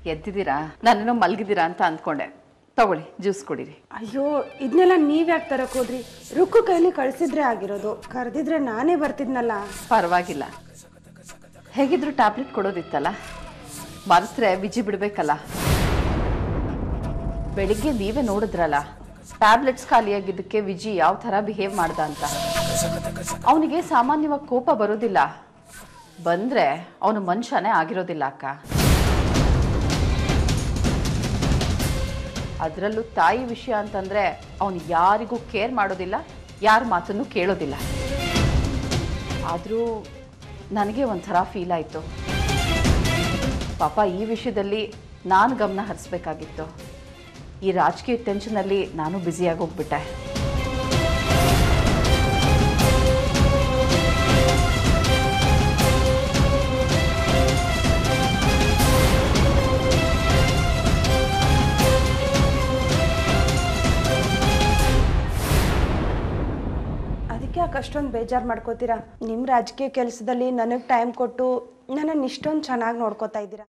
ಎದ್ದಿದ್ದೀರಾ ನಾನೇನೋ ಮಲಗಿದ್ದೀರಾ ಅಂತ ಅಂದ್ಕೊಂಡೆ ತಗೊಳ್ಳಿ ಜ್ಯೂಸ್ ಕುಡೀರಿ ಅಯ್ಯೋ ಇದನ್ನೆಲ್ಲ ನೀವ್ ಯಾಕೆ ತರಕ್ ಹೋದ್ರಿ ರುಕ್ಕು ಕೈಲಿ ಕಳ್ಸಿದ್ರೆ ಆಗಿರೋದು ಕರೆದಿದ್ರೆ ನಾನೇ ಬರ್ತಿದ್ನಲ್ಲ ಪರವಾಗಿಲ್ಲ ಹೇಗಿದ್ರು ಟ್ಯಾಬ್ಲೆಟ್ ಕೊಡೋದಿತ್ತಲ್ಲ ಮರೆತ್ರೆ ವಿಜಿ ಬಿಡ್ಬೇಕಲ್ಲ ಬೆಳಿಗ್ಗೆ ನೀವೇ ನೋಡಿದ್ರಲ್ಲ ಟ್ಯಾಬ್ಲೆಟ್ಸ್ ಖಾಲಿಯಾಗಿದ್ದಕ್ಕೆ ವಿಜಿ ಯಾವ ಥರ ಬಿಹೇವ್ ಮಾಡ್ದ ಅಂತ ಅವನಿಗೆ ಸಾಮಾನ್ಯವಾಗಿ ಕೋಪ ಬರೋದಿಲ್ಲ ಬಂದ್ರೆ ಅವನು ಮನುಷ್ಯನೇ ಆಗಿರೋದಿಲ್ಲ ಅಕ್ಕ ಅದರಲ್ಲೂ ತಾಯಿ ವಿಷಯ ಅಂತಂದ್ರೆ ಅವನು ಯಾರಿಗೂ ಕೇರ್ ಮಾಡೋದಿಲ್ಲ ಯಾರ ಮಾತನ್ನು ಕೇಳೋದಿಲ್ಲ ಆದರೂ ನನಗೆ ಒಂಥರ ಫೀಲ್ ಆಯಿತು ಪಾಪ ಈ ವಿಷಯದಲ್ಲಿ ನಾನು ಗಮನ ಹರಿಸ್ಬೇಕಾಗಿತ್ತು ಈ ರಾಜಕೀಯ ಟೆನ್ಷನಲ್ಲಿ ನಾನು ಬ್ಯುಸಿಯಾಗಿ ಹೋಗ್ಬಿಟ್ಟೆ ಅದಕ್ಕೆ ಯಾಕೆ ಅಷ್ಟೊಂದು ಬೇಜಾರು ಮಾಡ್ಕೋತೀರಾ ನಿಮ್ಮ ರಾಜಕೀಯ ಕೆಲಸದಲ್ಲಿ ನನಗೆ ಟೈಮ್ ಕೊಟ್ಟು ನನ್ನನ್ನು ಇಷ್ಟೊಂದು ಚೆನ್ನಾಗಿ ನೋಡ್ಕೋತಾ ಇದ್ದೀರಾ